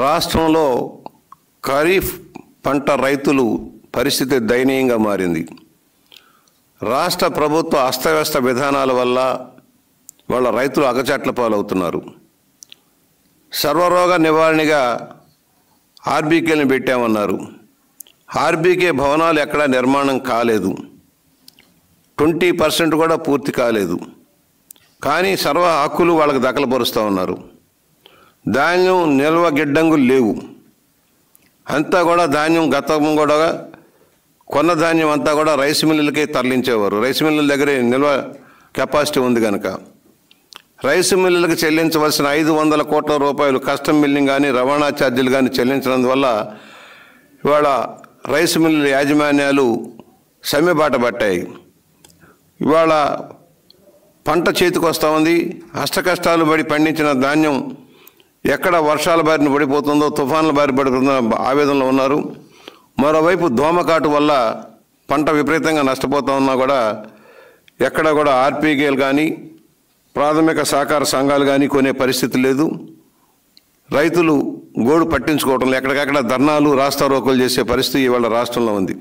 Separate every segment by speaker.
Speaker 1: రాష్ట్రంలో ఖరీఫ్ పంట రైతులు పరిస్థితి దయనీయంగా మారింది రాష్ట్ర ప్రభుత్వ అస్తవ్యస్త విధానాల వల్ల వాళ్ళ రైతులు అగచాట్ల పాలవుతున్నారు సర్వరోగ నివారణగా ఆర్బీకేలను పెట్టామన్నారు ఆర్బీకే భవనాలు ఎక్కడా నిర్మాణం కాలేదు ట్వంటీ పర్సెంట్ కూడా పూర్తి కాలేదు కానీ సర్వ హక్కులు వాళ్ళకి దఖలుపరుస్తూ ఉన్నారు ధాన్యం నిల్వ గిడ్డంగులు లేవు అంతా కూడా ధాన్యం గతం కూడా కొన్న ధాన్యం అంతా కూడా రైస్ మిల్లులకే తరలించేవారు రైస్ మిల్లుల దగ్గరే నిల్వ కెపాసిటీ ఉంది కనుక రైస్ మిల్లులకు చెల్లించవలసిన ఐదు వందల కోట్ల రూపాయలు కస్టమ్ మిల్లింగ్ కానీ రవాణా ఛార్జీలు కానీ చెల్లించినందువల్ల ఇవాళ రైస్ మిల్లుల యాజమాన్యాలు సమ్మెబాట పట్టాయి ఇవాళ పంట చేతికి వస్తూ ఉంది అష్టకష్టాలు పడి పండించిన ధాన్యం ఎక్కడ వర్షాల బారిన పడిపోతుందో తుఫాన్ల బారి పడుతుందో ఆవేదనలో ఉన్నారు మరోవైపు దోమకాటు వల్ల పంట విపరీతంగా నష్టపోతా ఉన్నా కూడా ఎక్కడ కూడా ఆర్పీకేలు కానీ ప్రాథమిక సహకార సంఘాలు కానీ కొనే పరిస్థితి లేదు రైతులు గోడు పట్టించుకోవటం లేదు. ఎక్కడికక్కడ ధర్నాలు రాస్తారోకోలు చేసే పరిస్థితి ఇవాళ రాష్ట్రంలో ఉంది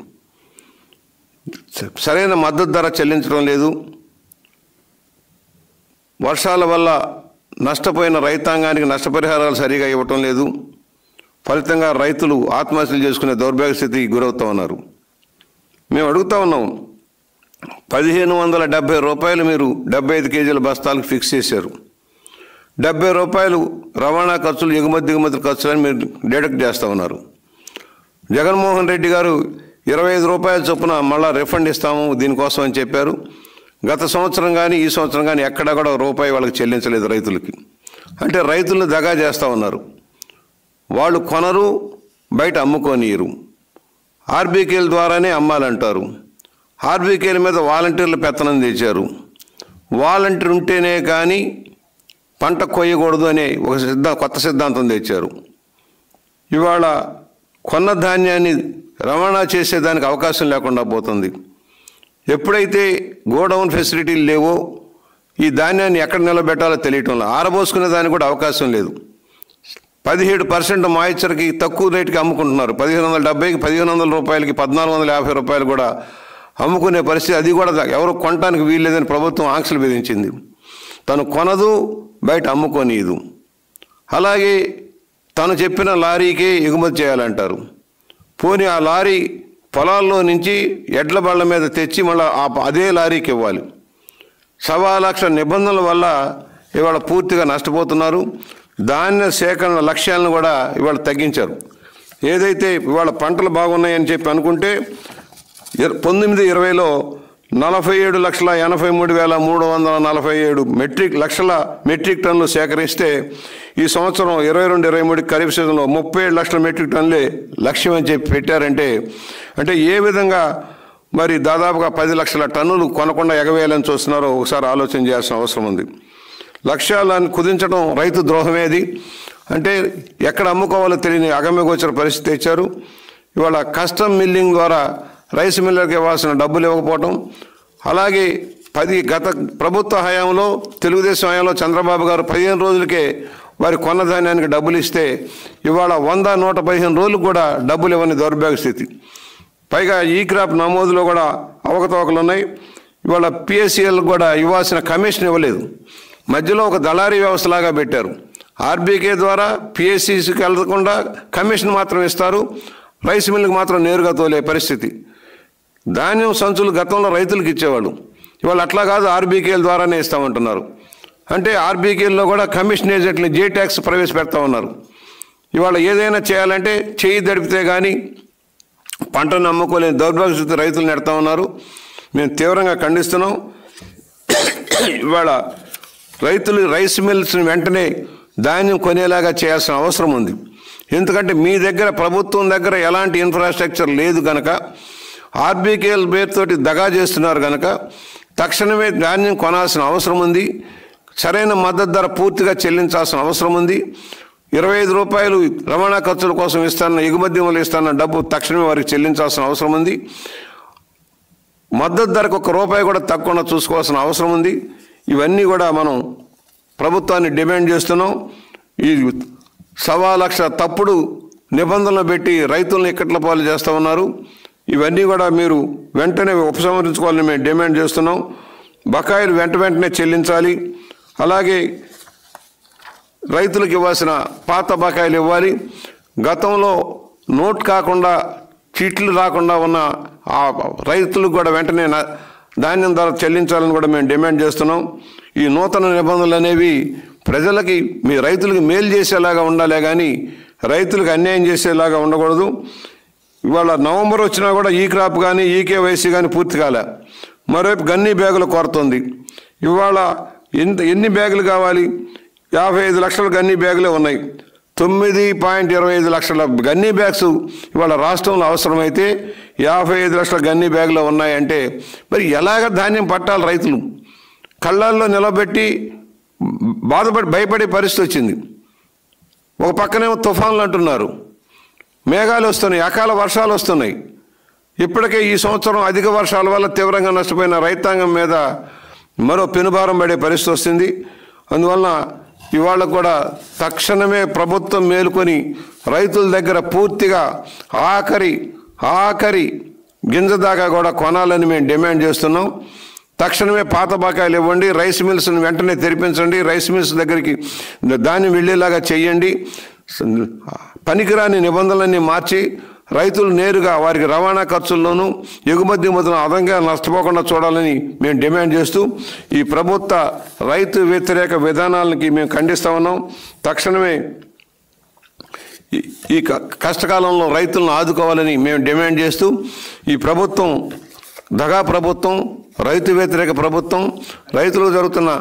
Speaker 1: సరైన మద్దతు ధర చెల్లించడం లేదు వర్షాల వల్ల నష్టపోయిన రైతాంగానికి నష్టపరిహారాలు సరిగా ఇవ్వటం లేదు ఫలితంగా రైతులు ఆత్మహత్యలు చేసుకునే దౌర్భాగ్య స్థితికి గురవుతూ ఉన్నారు మేము అడుగుతా ఉన్నాం పదిహేను వందల డెబ్బై రూపాయలు మీరు డెబ్బై ఐదు కేజీల బస్తాలకు ఫిక్స్ చేశారు డెబ్బై రూపాయలు రవాణా ఖర్చులు ఎగుమతి దిగుమతి ఖర్చులని మీరు డిడక్ట్ చేస్తూ ఉన్నారు జగన్మోహన్ రెడ్డి గారు ఇరవై ఐదు రూపాయల చొప్పున మళ్ళా రిఫండ్ ఇస్తాము దీనికోసం అని చెప్పారు గత సంవత్సరం కానీ ఈ సంవత్సరం కానీ ఎక్కడా కూడా రూపాయి వాళ్ళకి చెల్లించలేదు రైతులకి అంటే రైతులను దగా చేస్తూ ఉన్నారు వాళ్ళు కొనరు బయట అమ్ముకోనీయరు ఆర్బీకేల ద్వారానే అమ్మాలంటారు ఆర్బీకేల మీద వాలంటీర్ల పెత్తనం తెచ్చారు వాలంటీర్ ఉంటేనే కానీ పంట కొయ్యకూడదు అనే ఒక సిద్ధ కొత్త సిద్ధాంతం తెచ్చారు ఇవాళ కొన్న ధాన్యాన్ని రవాణా చేసేదానికి అవకాశం లేకుండా పోతుంది ఎప్పుడైతే గోడౌన్ ఫెసిలిటీలు లేవో ఈ ధాన్యాన్ని ఎక్కడ నిలబెట్టాలో తెలియటం లేదు ఆరబోసుకునే దానికి కూడా అవకాశం లేదు పదిహేడు పర్సెంట్ మాయిచర్కి తక్కువ రేటుకి అమ్ముకుంటున్నారు పదిహేను వందల డెబ్బైకి పదిహేను వందల రూపాయలకి పద్నాలుగు వందల యాభై రూపాయలు కూడా అమ్ముకునే పరిస్థితి అది కూడా ఎవరు కొనడానికి వీల్లేదని ప్రభుత్వం ఆంక్షలు విధించింది తను కొనదు బయట అమ్ముకోనీయదు అలాగే తను చెప్పిన లారీకే ఎగుమతి చేయాలంటారు పోనీ ఆ లారీ పొలాల్లో నుంచి ఎడ్ల బళ్ళ మీద తెచ్చి మళ్ళీ ఆ అదే లారీకి ఇవ్వాలి సవా లక్ష నిబంధనల వల్ల ఇవాళ పూర్తిగా నష్టపోతున్నారు ధాన్య సేకరణ లక్ష్యాలను కూడా ఇవాళ తగ్గించారు ఏదైతే ఇవాళ పంటలు బాగున్నాయని చెప్పి అనుకుంటే ఇర- పంతొమ్మిది ఇరవైలో నలభై ఏడు లక్షల ఎనభై మూడు వేల మూడు వందల నలభై ఏడు మెట్రిక్ లక్షల మెట్రిక్ టన్నులు సేకరిస్తే ఈ సంవత్సరం ఇరవై రెండు ఇరవై మూడు ఖరీఫ్ సీజన్లో ముప్పై ఏడు లక్షల మెట్రిక్ టన్నులే లక్ష్యం అని చెప్పి పెట్టారంటే అంటే ఏ విధంగా మరి దాదాపుగా పది లక్షల టన్నులు కొనకుండా ఎగవేయాలని చూస్తున్నారో ఒకసారి ఆలోచన చేయాల్సిన అవసరం ఉంది లక్ష్యాలను కుదించడం రైతు ద్రోహమేది అంటే ఎక్కడ అమ్ముకోవాలో తెలియని అగమ్యగోచర పరిస్థితి ఇచ్చారు ఇవాళ కస్టమ్ మిల్లింగ్ ద్వారా రైస్ మిల్లర్కి ఇవ్వాల్సిన డబ్బులు ఇవ్వకపోవటం అలాగే పది గత ప్రభుత్వ హయాంలో తెలుగుదేశం హయాంలో చంద్రబాబు గారు పదిహేను రోజులకే వారి కొన్న ధాన్యానికి డబ్బులు ఇస్తే ఇవాళ వంద నూట పదిహేను రోజులకు కూడా డబ్బులు ఇవ్వని దౌర్భాగ్య స్థితి పైగా ఈ క్రాప్ నమోదులో కూడా అవకతవకలు ఉన్నాయి ఇవాళ పిఎస్సిఎల్ కూడా ఇవ్వాల్సిన కమిషన్ ఇవ్వలేదు మధ్యలో ఒక దళారీ వ్యవస్థలాగా పెట్టారు ఆర్బీకే ద్వారా పిఎస్సికి వెళ్లకుండా కమిషన్ మాత్రం ఇస్తారు రైస్ మిల్లుకి మాత్రం నేరుగా తోలే పరిస్థితి ధాన్యం సంచులు గతంలో రైతులకు ఇచ్చేవాళ్ళు ఇవాళ అట్లా కాదు ఆర్బీకేల ద్వారానే ఇస్తామంటున్నారు అంటే ఆర్బీకేల్లో కూడా కమిషన్ ఏజెంట్లు జే ట్యాక్స్ ప్రవేశపెడతా ఉన్నారు ఇవాళ ఏదైనా చేయాలంటే చేయి దడిపితే కానీ పంటను అమ్ముకోలేని దౌర్భాగ్య స్థితి రైతులు నెడతా ఉన్నారు మేము తీవ్రంగా ఖండిస్తున్నాం ఇవాళ రైతులు రైస్ మిల్స్ని వెంటనే ధాన్యం కొనేలాగా చేయాల్సిన అవసరం ఉంది ఎందుకంటే మీ దగ్గర ప్రభుత్వం దగ్గర ఎలాంటి ఇన్ఫ్రాస్ట్రక్చర్ లేదు కనుక ఆర్బీకేఎల్ పేరుతోటి దగా చేస్తున్నారు కనుక తక్షణమే ధాన్యం కొనాల్సిన అవసరం ఉంది సరైన మద్దతు ధర పూర్తిగా చెల్లించాల్సిన అవసరం ఉంది ఇరవై ఐదు రూపాయలు రవాణా ఖర్చుల కోసం ఇస్తాన్న ఎగుమతి వల్ల ఇస్తాన్న డబ్బు తక్షణమే వారికి చెల్లించాల్సిన అవసరం ఉంది మద్దతు ధరకు ఒక రూపాయి కూడా తక్కువ చూసుకోవాల్సిన అవసరం ఉంది ఇవన్నీ కూడా మనం ప్రభుత్వాన్ని డిమాండ్ చేస్తున్నాం ఈ సవా లక్ష తప్పుడు నిబంధనలు పెట్టి రైతులను ఇక్కట్ల పాలు చేస్తూ ఉన్నారు ఇవన్నీ కూడా మీరు వెంటనే ఉపసంహరించుకోవాలని మేము డిమాండ్ చేస్తున్నాం బకాయిలు వెంట వెంటనే చెల్లించాలి అలాగే రైతులకు ఇవ్వాల్సిన పాత బకాయిలు ఇవ్వాలి గతంలో నోట్ కాకుండా చీట్లు రాకుండా ఉన్న ఆ రైతులకు కూడా వెంటనే న- ధాన్యం ధర చెల్లించాలని కూడా మేము డిమాండ్ చేస్తున్నాం ఈ నూతన నిబంధనలు అనేవి ప్రజలకి మీ రైతులకు మేలు చేసేలాగా ఉండాలే కానీ రైతులకు అన్యాయం చేసేలాగా ఉండకూడదు ఇవాళ నవంబర్ వచ్చినా కూడా ఈ క్రాప్ కానీ ఈకేవైసీ కానీ పూర్తి కాలే మరోవైపు గన్నీ బ్యాగులు కొరతుంది ఇవాళ ఎంత ఎన్ని బ్యాగులు కావాలి యాభై ఐదు లక్షల గన్నీ బ్యాగులే ఉన్నాయి తొమ్మిది పాయింట్ ఇరవై ఐదు లక్షల గన్నీ బ్యాగ్స్ ఇవాళ రాష్ట్రంలో అవసరమైతే యాభై ఐదు లక్షల గన్నీ బ్యాగులు ఉన్నాయంటే మరి ఎలాగ ధాన్యం పట్టాలి రైతులు కళ్ళల్లో నిలబెట్టి బాధపడి భయపడే పరిస్థితి వచ్చింది ఒక పక్కనేమో తుఫాన్లు అంటున్నారు మేఘాలు వస్తున్నాయి అకాల వర్షాలు వస్తున్నాయి ఇప్పటికే ఈ సంవత్సరం అధిక వర్షాల వల్ల తీవ్రంగా నష్టపోయిన రైతాంగం మీద మరో పెనుభారం పడే పరిస్థితి వస్తుంది అందువలన ఇవాళ కూడా తక్షణమే ప్రభుత్వం మేలుకొని రైతుల దగ్గర పూర్తిగా ఆఖరి ఆఖరి గింజ దాకా కూడా కొనాలని మేము డిమాండ్ చేస్తున్నాం తక్షణమే పాత బకాయిలు ఇవ్వండి రైస్ మిల్స్ని వెంటనే తెరిపించండి రైస్ మిల్స్ దగ్గరికి ధాన్యం వెళ్ళేలాగా చేయండి పనికిరాని నిబంధనలన్నీ మార్చి రైతులు నేరుగా వారికి రవాణా ఖర్చుల్లోనూ ఎగుమతి దిగుమతులను అదనంగా నష్టపోకుండా చూడాలని మేము డిమాండ్ చేస్తూ ఈ ప్రభుత్వ రైతు వ్యతిరేక విధానాలకి మేము ఖండిస్తా ఉన్నాం తక్షణమే ఈ- ఈ క- కష్టకాలంలో రైతులను ఆదుకోవాలని మేము డిమాండ్ చేస్తూ ఈ ప్రభుత్వం దగా ప్రభుత్వం రైతు వ్యతిరేక ప్రభుత్వం రైతులకు జరుగుతున్న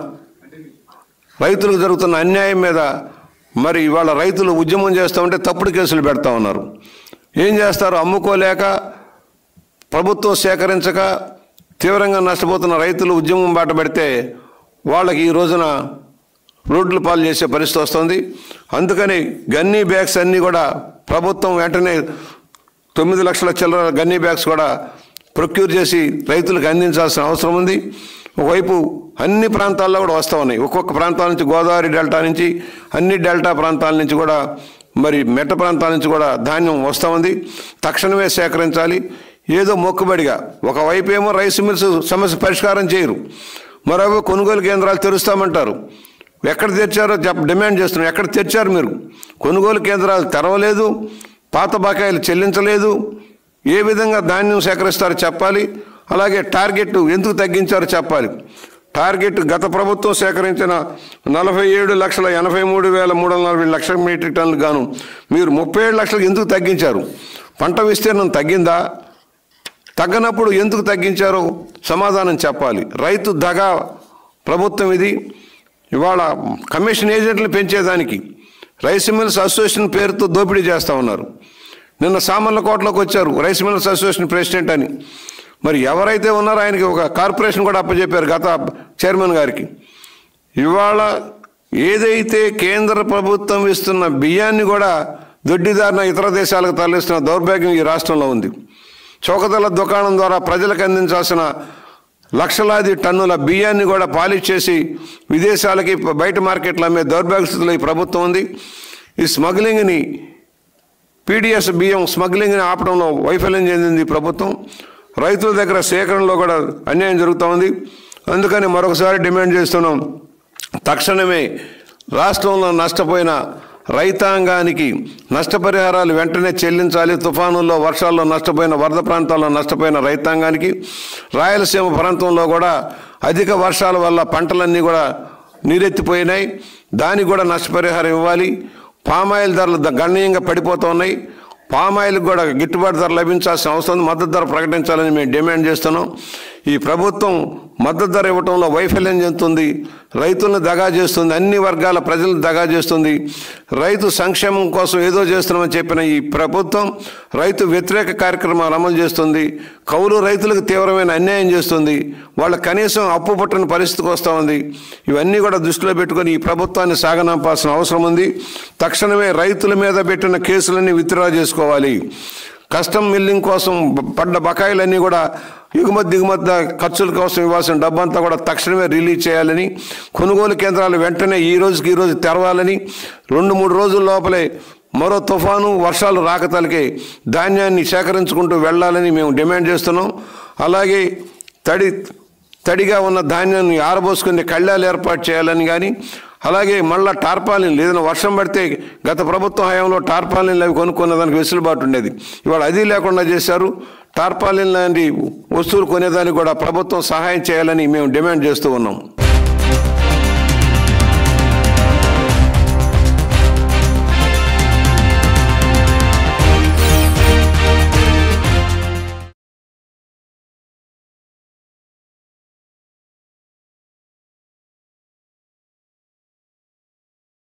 Speaker 1: రైతులకు జరుగుతున్న అన్యాయం మీద మరి ఇవాళ రైతులు ఉద్యమం చేస్తూ ఉంటే తప్పుడు కేసులు పెడతా ఉన్నారు ఏం చేస్తారు అమ్ముకోలేక ప్రభుత్వం సేకరించక తీవ్రంగా నష్టపోతున్న రైతులు ఉద్యమం బాట పెడితే వాళ్ళకి ఈ రోజున రోడ్లు పాలు చేసే పరిస్థితి వస్తుంది అందుకని గన్నీ బ్యాగ్స్ అన్నీ కూడా ప్రభుత్వం వెంటనే తొమ్మిది లక్షల చిల్లర గన్నీ బ్యాగ్స్ కూడా ప్రొక్యూర్ చేసి రైతులకు అందించాల్సిన అవసరం ఉంది ఒకవైపు అన్ని ప్రాంతాల్లో కూడా వస్తూ ఉన్నాయి ఒక్కొక్క ప్రాంతాల నుంచి గోదావరి డెల్టా నుంచి అన్ని డెల్టా ప్రాంతాల నుంచి కూడా మరి మెట్ట ప్రాంతాల నుంచి కూడా ధాన్యం వస్తూ ఉంది తక్షణమే సేకరించాలి ఏదో మొక్కుబడిగా ఒకవైపు ఏమో రైస్ మిల్స్ సమస్య పరిష్కారం చేయరు మరోవైపు కొనుగోలు కేంద్రాలు తెరుస్తామంటారు ఎక్కడ తెచ్చారో చెప్ప డిమాండ్ చేస్తున్నాం ఎక్కడ తెచ్చారు మీరు కొనుగోలు కేంద్రాలు తెరవలేదు పాత బకాయిలు చెల్లించలేదు ఏ విధంగా ధాన్యం సేకరిస్తారో చెప్పాలి అలాగే టార్గెట్ ఎందుకు తగ్గించారో చెప్పాలి టార్గెట్ గత ప్రభుత్వం సేకరించిన నలభై ఏడు లక్షల ఎనభై మూడు వేల మూడు వందల నలభై లక్షల మెట్రిక్ టన్నులు గాను మీరు ముప్పై ఏడు లక్షలకు ఎందుకు తగ్గించారు పంట విస్తీర్ణం తగ్గిందా తగ్గనప్పుడు ఎందుకు తగ్గించారో సమాధానం చెప్పాలి రైతు దగా ప్రభుత్వం ఇది ఇవాళ కమిషన్ ఏజెంట్లు పెంచేదానికి రైస్ మిల్స్ అసోసియేషన్ పేరుతో దోపిడీ చేస్తూ ఉన్నారు నిన్న సామర్లకోటలోకి వచ్చారు రైస్ మిల్స్ అసోసియేషన్ ప్రెసిడెంట్ అని మరి ఎవరైతే ఉన్నారో ఆయనకి ఒక కార్పొరేషన్ కూడా అప్పచెప్పారు గత చైర్మన్ గారికి ఇవాళ ఏదైతే కేంద్ర ప్రభుత్వం ఇస్తున్న బియ్యాన్ని కూడా దొడ్డిదారిన ఇతర దేశాలకు తరలిస్తున్న దౌర్భాగ్యం ఈ రాష్ట్రంలో ఉంది చౌకదల దుకాణం ద్వారా ప్రజలకు అందించాల్సిన లక్షలాది టన్నుల బియ్యాన్ని కూడా పాలిష్ చేసి విదేశాలకి బయట మార్కెట్లో అమ్మే దౌర్భాగ్య స్థితిలో ఈ ప్రభుత్వం ఉంది ఈ స్మగ్లింగ్ని పీడిఎస్ బియ్యం స్మగ్లింగ్ని ఆపడంలో వైఫల్యం చెందింది ఈ ప్రభుత్వం రైతుల దగ్గర సేకరణలో కూడా అన్యాయం జరుగుతూ ఉంది అందుకని మరొకసారి డిమాండ్ చేస్తున్నాం తక్షణమే రాష్ట్రంలో నష్టపోయిన రైతాంగానికి నష్టపరిహారాలు వెంటనే చెల్లించాలి తుఫానుల్లో వర్షాల్లో నష్టపోయిన వరద ప్రాంతాల్లో నష్టపోయిన రైతాంగానికి రాయలసీమ ప్రాంతంలో కూడా అధిక వర్షాల వల్ల పంటలన్నీ కూడా నీరెత్తిపోయినాయి దానికి కూడా నష్టపరిహారం ఇవ్వాలి పామాయిల్ ధరలు ద- గణనీయంగా పడిపోతూ ఉన్నాయి పామాయిల్కి కూడా గిట్టుబాటు ధర లభించాల్సిన అవసరం ఉంది మద్దతు ధర ప్రకటించాలని మేము డిమాండ్ చేస్తున్నాం ఈ ప్రభుత్వం మద్దతు ధర ఇవ్వడంలో వైఫల్యం చెందుతుంది రైతులను దగా చేస్తుంది అన్ని వర్గాల ప్రజలను దగా చేస్తుంది రైతు సంక్షేమం కోసం ఏదో చేస్తున్నామని చెప్పిన ఈ ప్రభుత్వం రైతు వ్యతిరేక కార్యక్రమాలు అమలు చేస్తుంది కౌలు రైతులకు తీవ్రమైన అన్యాయం చేస్తుంది వాళ్ళ కనీసం అప్పు పట్టని పరిస్థితికి వస్తూ ఉంది ఇవన్నీ కూడా దృష్టిలో పెట్టుకొని ఈ ప్రభుత్వాన్ని సాగనంపాల్సిన అవసరం ఉంది తక్షణమే రైతుల మీద పెట్టిన కేసులన్నీ విత్డ్రా చేసుకోవాలి కస్టమ్ మిల్లింగ్ కోసం పడ్డ బకాయిలన్నీ కూడా ఎగుమతి దిగుమతి ఖర్చుల కోసం ఇవ్వాల్సిన డబ్బంతా కూడా తక్షణమే రిలీజ్ చేయాలని కొనుగోలు కేంద్రాలు వెంటనే ఈ రోజుకి ఈ రోజు తెరవాలని రెండు మూడు రోజుల లోపలే మరో తుఫాను వర్షాలు రాకతలకే ధాన్యాన్ని సేకరించుకుంటూ వెళ్ళాలని మేము డిమాండ్ చేస్తున్నాం అలాగే తడి తడిగా ఉన్న ధాన్యాన్ని ఆరబోసుకునే కళ్ళాలు ఏర్పాటు చేయాలని కానీ అలాగే మళ్ళా టార్పాలిన్ ఏదైనా వర్షం పడితే గత ప్రభుత్వ హయాంలో టార్పాలిన్లు అవి కొనుక్కున్న దానికి వెసులుబాటు ఉండేది ఇవాళ అది లేకుండా చేశారు టార్పాలిన్ లాంటి వస్తువులు కొనేదానికి కూడా ప్రభుత్వం సహాయం చేయాలని మేము డిమాండ్ చేస్తూ ఉన్నాం